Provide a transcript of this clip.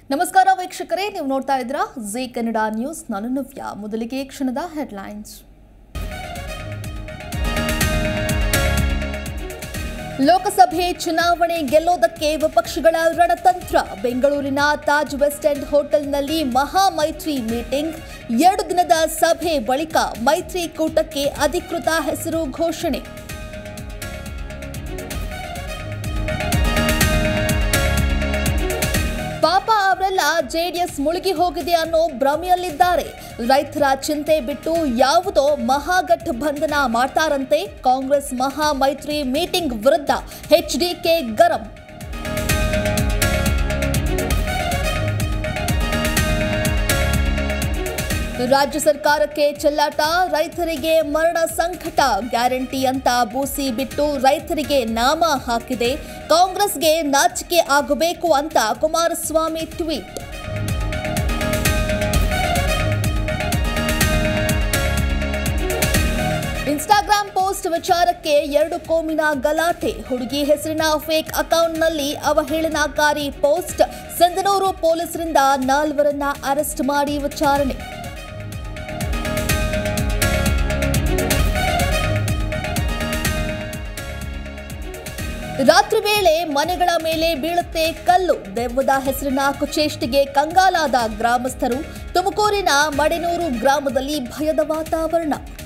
ನಮಸ್ಕಾರ ವೀಕ್ಷಕರೇ ನೀವು ನೋಡ್ತಾ ಇದ್ರ ಜಿ ಕನ್ನಡ ನ್ಯೂಸ್ ನಾನು ನವ್ಯ ಮೊದಲಿಗೆ ಈ ಕ್ಷಣದ ಹೆಡ್ಲೈನ್ಸ್ ಲೋಕಸಭೆ ಚುನಾವಣೆ ಗೆಲ್ಲೋದಕ್ಕೆ ವಿಪಕ್ಷಗಳ ರಣತಂತ್ರ ಬೆಂಗಳೂರಿನ ತಾಜ್ ವೆಸ್ಟ್ ಎಂಡ್ ಹೋಟೆಲ್ನಲ್ಲಿ ಮಹಾ ಮೈತ್ರಿ ಮೀಟಿಂಗ್ ಎರಡು ದಿನದ ಸಭೆ ಬಳಿಕ ಮೈತ್ರಿಕೂಟಕ್ಕೆ ಅಧಿಕೃತ ಹೆಸರು ಘೋಷಣೆ ಪಾಪ ಅವರೆಲ್ಲ ಜೆಡಿಎಸ್ ಮುಳುಗಿ ಹೋಗಿದೆ ಅನ್ನೋ ಭ್ರಮೆಯಲ್ಲಿದ್ದಾರೆ ರೈತರ ಚಿಂತೆ ಬಿಟ್ಟು ಯಾವುದೋ ಮಹಾಗಠಬಂಧನ ಮಾಡ್ತಾರಂತೆ ಕಾಂಗ್ರೆಸ್ ಮಹಾ ಮೈತ್ರಿ ಮೀಟಿಂಗ್ ವಿರುದ್ಧ ಎಚ್ಡಿಕೆ ಗರಂ ರಾಜ್ಯ ಸರ್ಕಾರಕ್ಕೆ ಚೆಲ್ಲಾಟ ರೈತರಿಗೆ ಮರಣ ಸಂಕಟ ಗ್ಯಾರಂಟಿ ಅಂತ ಬೂಸಿ ಬಿಟ್ಟು ರೈತರಿಗೆ ನಾಮ ಹಾಕಿದೆ ಕಾಂಗ್ರೆಸ್ಗೆ ನಾಚಿಕೆ ಆಗಬೇಕು ಅಂತ ಕುಮಾರಸ್ವಾಮಿ ಟ್ವೀಟ್ ಇನ್ಸ್ಟಾಗ್ರಾಂ ಪೋಸ್ಟ್ ವಿಚಾರಕ್ಕೆ ಎರಡು ಕೋಮಿನ ಗಲಾಟೆ ಹುಡುಗಿ ಹೆಸರಿನ ಫೇಕ್ ಅಕೌಂಟ್ನಲ್ಲಿ ಅವಹೇಳನಕಾರಿ ಪೋಸ್ಟ್ ಸಂದನೂರು ಪೊಲೀಸರಿಂದ ನಾಲ್ವರನ್ನ ಅರೆಸ್ಟ್ ಮಾಡಿ ವಿಚಾರಣೆ ರಾತ್ರಿ ವೇಳೆ ಮನೆಗಳ ಮೇಲೆ ಬೀಳುತ್ತೆ ಕಲ್ಲು ದೆವ್ವದ ಹೆಸರಿನ ಕುಚೇಷ್ಟಿಗೆ ಕಂಗಾಲಾದ ಗ್ರಾಮಸ್ಥರು ತುಮಕೂರಿನ ಮಡೆನೂರು ಗ್ರಾಮದಲ್ಲಿ ಭಯದ ವಾತಾವರಣ